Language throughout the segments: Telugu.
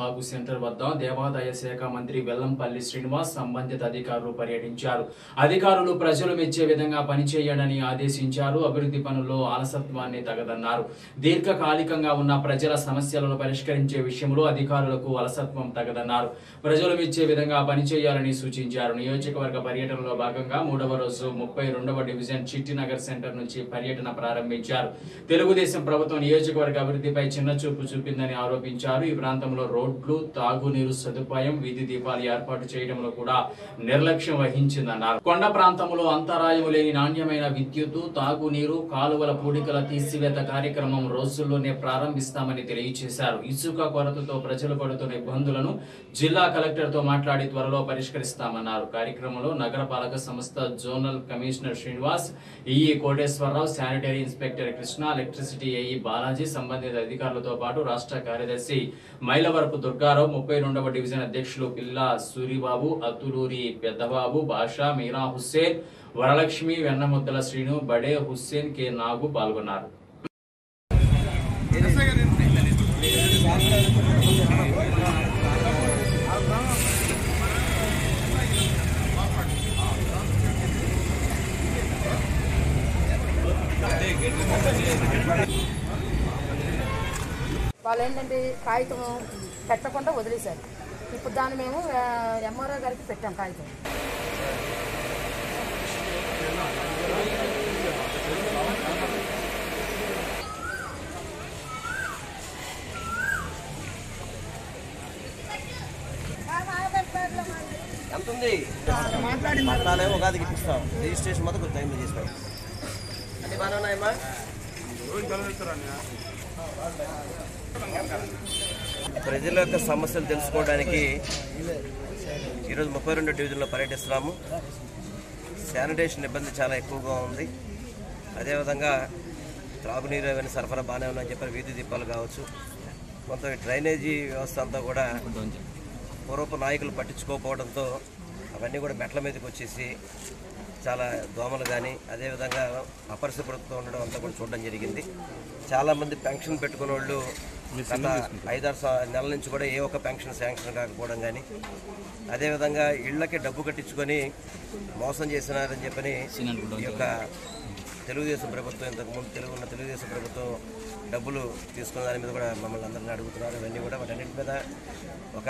బాబు సెంటర్ వద్ద దేవాదాయ శాఖ మంత్రి వెల్లంపల్లి శ్రీనివాస్ సంబంధిత అధికారులు పర్యటించారు అధికారులు ప్రజలు మెచ్చే విధంగా పనిచేయడని ఆదేశించారు అభివృద్ధి పనుల్లో అలసత్వాన్ని తగదన్నారు దీర్ఘకాలికంగా ఉన్న ప్రజల సమస్యలను పరిష్కరించే విషయంలో అధికారులకు అలసత్వం తగదన్నారు ప్రజలు మెచ్చే విధంగా పనిచేయాలని సూచించారు నియోజకవర్గ పర్యటనలో భాగంగా మూడవ రోజు ముప్పై రెండవ డివిజన్ చిట్టినగర్ సెంటర్ నుంచి పర్యటన ప్రారంభించారు తెలుగుదేశం ప్రభుత్వం నియోజకవర్గ అభివృద్ధిపై చిన్న చూపు చూపిందని ఆరోపించారు ఈ ప్రాంతంలో రోడ్లు తాగునీరు సదుపాయం వీధి దీపాలు ఏర్పాటు చేయడంలో కూడా నిర్లక్ష్యం వహించిందన్నారు కొండ ప్రాంతంలో అంతరాయం లేని నాణ్యమైన విద్యుత్తు తాగునీరు కాలువల పూడికల తీసివేత కార్యక్రమం రోజుల్లోనే ప్రారంభిస్తామని తెలియజేశారు ఇసుక కొరతతో ప్రజలు పడుతున్న ఇబ్బందులను జిల్లా కలెక్టర్ తో మాట్లాడి త్వరలో పరిష్కరిస్తామన్నారు కార్యక్రమంలో నగరపాలక సంస్థ zonal commissioner Srinivas EE Koteswararao sanitary inspector Krishna electricity AE Balaji సంబంధిత అధికారులతో పాటు రాష్ట్ర కార్యదర్శి మైలవరపు దుర్గారావు ముప్పై రెండవ డివిజన్ అధ్యక్షులు పిల్లా సూరిబాబు అతులూరి పెద్దబాబు బాషా మీరా హుస్సేన్ వరలక్ష్మి వెన్నముద్దల శ్రీను బడే హుస్సేన్ కె నాగు పాల్గొన్నారు వాళ్ళు ఏంటంటే కాగితం పెట్టకుండా వదిలేశారు ఇప్పుడు దాన్ని మేము ఎంఆర్ఓ గారికి పెట్టాం కాగితం ఎంత ఉంది పట్టాలే ఉగాదికి ఇప్పిస్తాం రిజిస్ట్రేషన్ మొత్తం కొంచెం టైంలో చేస్తాం అన్ని బాగానే ఉన్నాయమ్మా ప్రజల యొక్క సమస్యలు తెలుసుకోవడానికి ఈరోజు ముప్పై రెండు డివిజన్లో పర్యటిస్తున్నాము శానిటేషన్ ఇబ్బంది చాలా ఎక్కువగా ఉంది అదేవిధంగా త్రాగునీరు అవన్నీ సరఫరా బాగానే ఉన్నాయని చెప్పారు వీధి దీపాలు కావచ్చు మొత్తం ఈ డ్రైనేజీ వ్యవస్థ అంతా కూడా పూర్వపు నాయకులు పట్టించుకోకపోవడంతో అవన్నీ కూడా మెట్ల మీదకి వచ్చేసి చాలా దోమలు కానీ అదేవిధంగా అపరిశుభ్రతతో ఉండడం అంతా కూడా చూడడం జరిగింది చాలామంది పెన్షన్ పెట్టుకున్న వాళ్ళు గత ఐదారు సా- నెలల నుంచి కూడా ఏ ఒక్క పెన్షన్ శాంక్షన్ కాకపోవడం కానీ అదేవిధంగా ఇళ్ళకి డబ్బు కట్టించుకొని మోసం చేసినారని చెప్పని ఈ యొక్క తెలుగుదేశం ప్రభుత్వం ఇంతకుముందు తెలుగు ఉన్న తెలుగుదేశం ప్రభుత్వం డబ్బులు తీసుకున్న దాని మీద కూడా మమ్మల్ని అందరినీ అడుగుతున్నారు ఇవన్నీ కూడా వాటన్నిటి మీద ఒక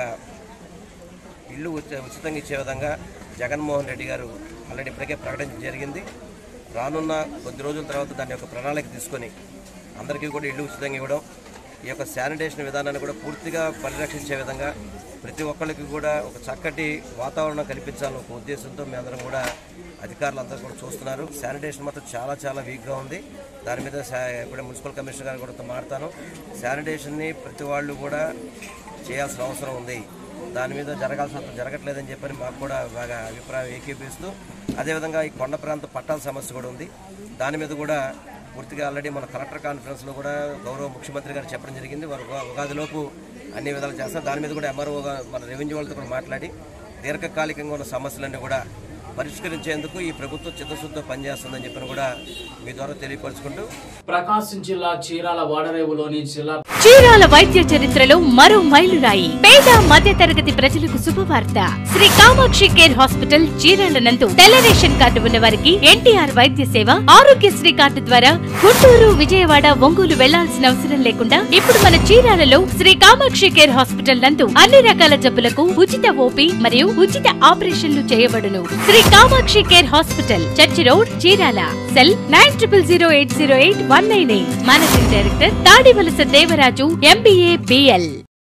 ఇల్లు ఉచిత- ఉచితంగా ఇచ్చే విధంగా జగన్మోహన్ రెడ్డి గారు ఆల్రెడీ ఇప్పటికే ప్రకటించడం జరిగింది రానున్న కొద్ది రోజుల తర్వాత దాని యొక్క ప్రణాళిక తీసుకొని అందరికీ కూడా ఇల్లు ఉచితంగా ఇవ్వడం ఈ యొక్క శానిటేషన్ విధానాన్ని కూడా పూర్తిగా పరిరక్షించే విధంగా ప్రతి ఒక్కరికి కూడా ఒక చక్కటి వాతావరణం కల్పించాలని ఒక ఉద్దేశంతో మీ అందరం కూడా అధికారులు అందరూ కూడా చూస్తున్నారు శానిటేషన్ మాత్రం చాలా చాలా వీక్గా ఉంది దాని మీద శా- ఇప్పుడే మున్సిపల్ కమిషనర్ గారు కూడా మాట్లాడతాను శానిటేషన్ని ప్రతి వాళ్ళు కూడా చేయాల్సిన అవసరం ఉంది దాని మీద జరగాల్సినంత జరగట్లేదని చెప్పని మాకు కూడా బాగా అభిప్రాయం ఏకీపిస్తూ అదేవిధంగా ఈ కొండ ప్రాంత పట్టాల సమస్య కూడా ఉంది దాని మీద కూడా పూర్తిగా ఆల్రెడీ మన కలెక్టర్ కాన్ఫరెన్స్లో కూడా గౌరవ ముఖ్యమంత్రి గారు చెప్పడం జరిగింది వారు ఉగా- ఉగాదిలోపు అన్ని విధాలు చేస్తారు దాని మీద కూడా ఎంఆర్ఓ మన రెవెన్యూ వాళ్ళతో కూడా మాట్లాడి దీర్ఘకాలికంగా ఉన్న సమస్యలన్నీ కూడా పరిష్కరించేందుకు ఈ ప్రభుత్వం చిత్తశుద్ధితో పనిచేస్తుందని చెప్పని కూడా మీ ద్వారా తెలియపరుచుకుంటూ ప్రకాశం జిల్లా చీరాల వాడరేవులోని జిల్లా చీరాల వైద్య చరిత్రలో మరో మైలురాయి పేద మధ్య తరగతి ప్రజలకు శుభవార్త శ్రీ కామాక్షి కేర్ హాస్పిటల్ చీరాల నందు తెల్ల రేషన్ కార్డు ఉన్న వారికి ఎన్టీఆర్ వైద్య సేవ ఆరోగ్యశ్రీ కార్డు ద్వారా గుంటూరు విజయవాడ ఒంగోలు వెళ్లాల్సిన అవసరం లేకుండా ఇప్పుడు మన చీరాలలో శ్రీ కామాక్షి కేర్ హాస్పిటల్ నందు అన్ని రకాల జబ్బులకు ఉచిత ఓపీ మరియు ఉచిత ఆపరేషన్లు చేయబడును Shri Kamakshi care hospital church road Chirala cell nine triple zero eight zero eight one nine eight managing director Tadivalasa Devaraju MBA BL